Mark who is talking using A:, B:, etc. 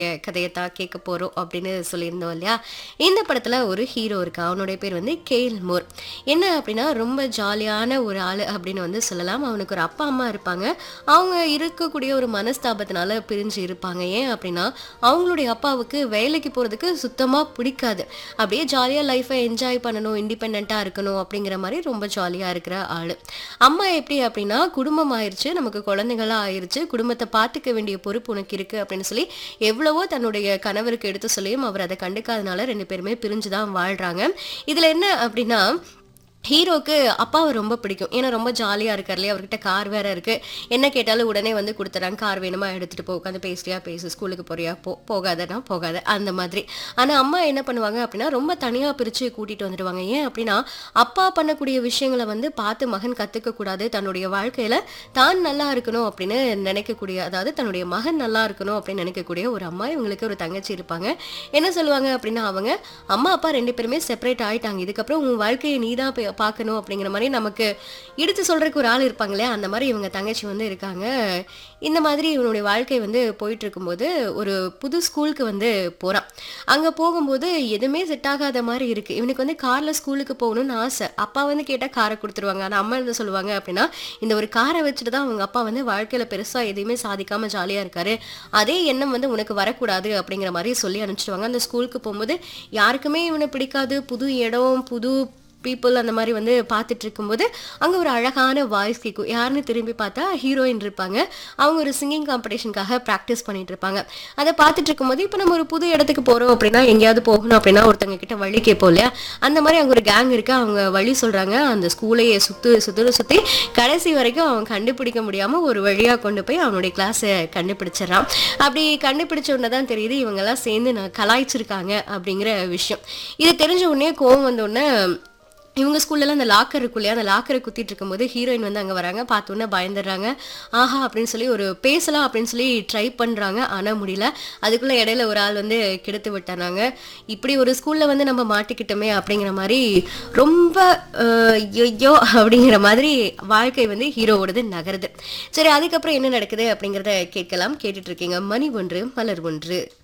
A: கதையத்தான் கேட்க போறோம் அப்படின்னு சொல்லியிருந்தோம் இல்லையா இந்த படத்துல ஒரு ஹீரோ இருக்கா அவனுடைய பேர் வந்து கேல் மோர் என்ன அப்படின்னா ரொம்ப ஜாலியான ஒரு ஆள் அப்படின்னு வந்து சொல்லலாம் அவனுக்கு ஒரு அப்பா அம்மா இருப்பாங்க அவங்க இருக்கக்கூடிய ஒரு மனஸ்தாபத்தினால பிரிஞ்சு இருப்பாங்க ஏன் அப்படின்னா அவங்களுடைய அப்பாவுக்கு வேலைக்கு போறதுக்கு சுத்தமா பிடிக்காது அப்படியே ஜாலியா லைஃப்பை என்ஜாய் பண்ணணும் இண்டிபெண்டா இருக்கணும் அப்படிங்கிற மாதிரி ரொம்ப ஜாலியா இருக்கிற ஆளு அம்மா எப்படி அப்படின்னா குடும்பம் ஆயிருச்சு நமக்கு குழந்தைங்களா ஆயிருச்சு குடும்பத்தை பார்த்துக்க வேண்டிய பொறுப்பு உனக்கு இருக்கு அப்படின்னு சொல்லி எவ்வளவோ தன்னுடைய கணவருக்கு எடுத்து சொல்லியும் அவர் அதை கண்டுக்காதனால ரெண்டு பேருமே பிரிஞ்சுதான் வாழ்றாங்க இதுல என்ன அப்படின்னா ஹீரோக்கு அப்பாவை ரொம்ப பிடிக்கும் ஏன்னா ரொம்ப ஜாலியாக இருக்கார் இல்லையா அவர்கிட்ட கார் வேற இருக்கு என்ன கேட்டாலும் உடனே வந்து கொடுத்துறாங்க கார் வேணுமா எடுத்துட்டு போ உட்காந்து பேசுறியா பேசு ஸ்கூலுக்கு போறியா போ போகாதனா போகாத அந்த மாதிரி ஆனால் அம்மா என்ன பண்ணுவாங்க அப்படின்னா ரொம்ப தனியாக பிரித்து கூட்டிட்டு வந்துடுவாங்க ஏன் அப்படின்னா அப்பா பண்ணக்கூடிய விஷயங்களை வந்து பார்த்து மகன் கற்றுக்க கூடாது தன்னுடைய வாழ்க்கையில தான் நல்லா இருக்கணும் அப்படின்னு நினைக்கக்கூடிய அதாவது தன்னுடைய மகன் நல்லா இருக்கணும் அப்படின்னு நினைக்கக்கூடிய ஒரு அம்மா இவங்களுக்கு ஒரு தங்கச்சி இருப்பாங்க என்ன சொல்லுவாங்க அப்படின்னா அவங்க அம்மா அப்பா ரெண்டு பேருமே செப்பரேட் ஆயிட்டாங்க இதுக்கப்புறம் உன் வாழ்க்கையை நீ தான் பே- பார்க்கணும் அப்படிங்கிற மாதிரி நமக்கு எடுத்து சொல்றதுக்கு ஒரு ஆள் இருப்பாங்க இல்லையா அந்த மாதிரி இவங்க தங்கச்சி வந்து இருக்காங்க இந்த மாதிரி இவனுடைய வாழ்க்கை வந்து போயிட்டு இருக்கும்போது ஒரு புது ஸ்கூலுக்கு வந்து போறான் அங்க போகும்போது எதுவுமே செட் ஆகாத மாதிரி இருக்கு இவனுக்கு வந்து கார்ல ஸ்கூலுக்கு போகணும்னு ஆசை அப்பா வந்து கேட்டா காரை கொடுத்துருவாங்க ஆனா அம்மா என்ன சொல்லுவாங்க அப்படின்னா இந்த ஒரு காரை வச்சுட்டு தான் அவங்க அப்பா வந்து வாழ்க்கையில பெருசா எதையுமே சாதிக்காம ஜாலியா இருக்காரு அதே எண்ணம் வந்து உனக்கு வரக்கூடாது அப்படிங்கிற மாதிரி சொல்லி அனுப்பிச்சிடுவாங்க அந்த ஸ்கூலுக்கு போகும்போது யாருக்குமே இவனை பிடிக்காது புது இடம் புது பீப்புள் அந்த மாதிரி வந்து பார்த்துட்டு இருக்கும்போது அங்கே ஒரு அழகான வாய்ஸ் கேட்கும் யாருன்னு திரும்பி பார்த்தா ஹீரோயின் இருப்பாங்க அவங்க ஒரு சிங்கிங் காம்படிஷனுக்காக ப்ராக்டிஸ் பண்ணிட்டு இருப்பாங்க அதை பார்த்துட்டு இருக்கும்போது இப்போ நம்ம ஒரு புது இடத்துக்கு போகிறோம் அப்படின்னா எங்கேயாவது போகணும் அப்படின்னா ஒருத்தங்க கிட்ட வழி கேட்போம் இல்லையா அந்த மாதிரி அங்கே ஒரு கேங் இருக்கு அவங்க வழி சொல்கிறாங்க அந்த ஸ்கூலையே சுற்று சுற்று சுற்றி கடைசி வரைக்கும் அவன் கண்டுபிடிக்க முடியாமல் ஒரு வழியாக கொண்டு போய் அவனுடைய கிளாஸை கண்டுபிடிச்சிடறான் அப்படி கண்டுபிடிச்ச உடனே தான் தெரியுது இவங்கெல்லாம் சேர்ந்து நான் கலாய்ச்சிருக்காங்க அப்படிங்கிற விஷயம் இது தெரிஞ்ச உடனே கோவம் வந்த உடனே இவங்க ஸ்கூல்லலாம் அந்த லாக்கர் இருக்கும் இல்லையா அந்த லாக்கரை குத்திட்டு இருக்கும்போது ஹீரோயின் வந்து அங்கே வராங்க பார்த்த உடனே பயந்துடுறாங்க ஆஹா அப்படின்னு சொல்லி ஒரு பேசலாம் அப்படின்னு சொல்லி ட்ரை பண்ணுறாங்க ஆனால் முடியல அதுக்குள்ளே இடையில ஒரு ஆள் வந்து கெடுத்து விட்டானாங்க இப்படி ஒரு ஸ்கூலில் வந்து நம்ம மாட்டிக்கிட்டோமே அப்படிங்கிற மாதிரி ரொம்ப அஹ், ஐயோ அப்படிங்கிற மாதிரி வாழ்க்கை வந்து ஹீரோவோடது நகருது சரி அதுக்கப்புறம் என்ன நடக்குது அப்படிங்கிறத கேட்கலாம் கேட்டுட்டு இருக்கீங்க மணி ஒன்று மலர் ஒன்று